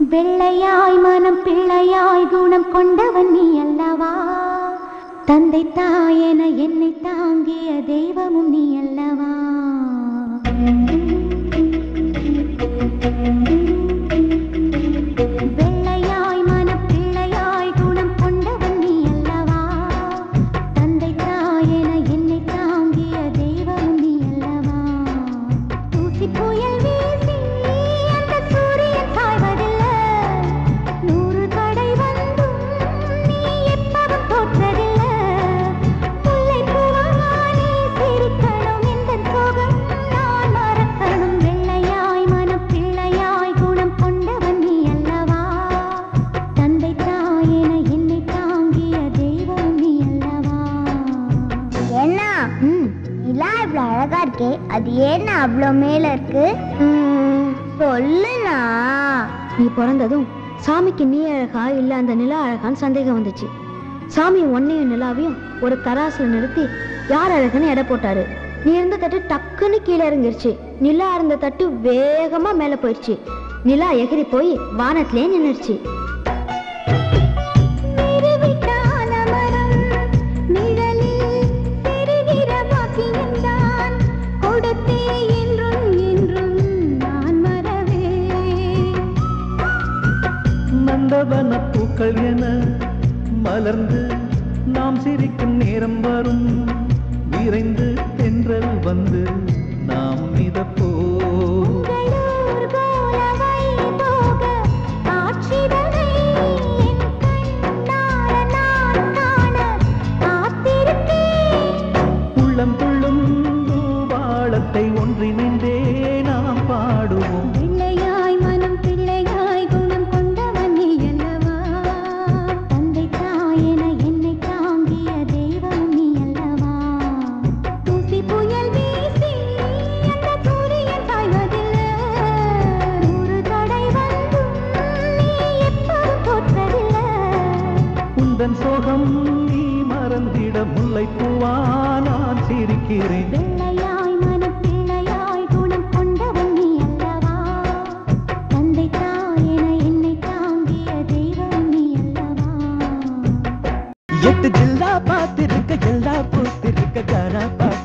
வெள்ளையாய் மனம் பிள்ளையாய் குணம் கொண்டவன் நீ அல்லவா தந்தை தாயென என்னை தாங்கிய தெய்வமும் நீ அல்லவா வெள்ளையாய் மனம் பிள்ளையாய் குணம் கொண்டவன் நீ அல்லவா தந்தை தாயென என்னை தாங்கிய தெய்வமும் நீ அல்லவா தூசி புயல் வீசி அந்த சூரியன் சாய்வதில்லை நூறு தடை வந்தும் நீ எப்பவும் தோற்றதில்லை முல்லை பூவானே சிரிக்கணும் இந்த சோகம் நான் மறக்கணும் வெள்ளையாய் மனம் பிள்ளையாய் குணம் கொண்டவன் நீ அல்லவா தந்தை தாயென என்னை தாங்கிய தெய்வம் நீ அல்லவா என்ன ம் நிலா இவ்வளோ அழகா இருக்கே அது ஏன்னா அவ்வளோ மேல இருக்கு ம், சொல்லுண்ணா நீ பிறந்ததும் சாமிக்கு நீ அழகா இல்ல அந்த நிலா அழகான்னு சந்தேகம் வந்துச்சு சாமி ஒன்னையும் நிலாவையும் ஒரு தராசுல நிறுத்தி யார் அழகுன்னு எடை போட்டாரு நீ இருந்த தட்டு டக்குன்னு கீழே இறங்கிருச்சு நிலா இருந்த தட்டு வேகமா மேல போயிடுச்சு நிலா எகிரி போய் வானத்திலே நின்னுருச்சு நிறுவிட்டான மரம் நிழலில் பெறுகிற பாக்கியம்தான் கொடுத்தே என்றும் என்றும் நான் மறவே நந்தவன பூக்கள் என மலர்ந்து நாம் சிரிக்கும் நேரம் வரும் விரைந்து தென்றல் வந்து நாம் மிதப்போ உங்களூர் போலவை போக காட்சிதனை என் கண்ணால நான் காண காத்திருக்கேன் உள்ளம் துள்ளும் பூபாளத்தை ஒன்றிணைந்தே நாம் பாடுவோம் பிள்ளையாய் மனம் பிள்ளையாய் குணம் கொண்டவன் நீ அல்லவா தந்தை தாயென என்னை தாங்கிய தெய்வம் நீ அல்லவா தூசி புயல் வீசி அந்த சூரியன் சாய்வதில்லை நூறு தடை வந்தும் நீ எப்போதும் தோற்றதில்லை உந்தன் சோகம் நீ மறந்திட முல்லைப்பூவா நான் சிரிக்கிறேன் வெள்ளையாய் மனம் பிள்ளையாய் குணம் கொண்டவன் நீ அல்லவா தந்தை தாயென என்னை தாங்கிய தெய்வம் நீ அல்லவா எட்டு ஜில்லா பார்த்திருக்க எல்லா பூத்திருக்க காணா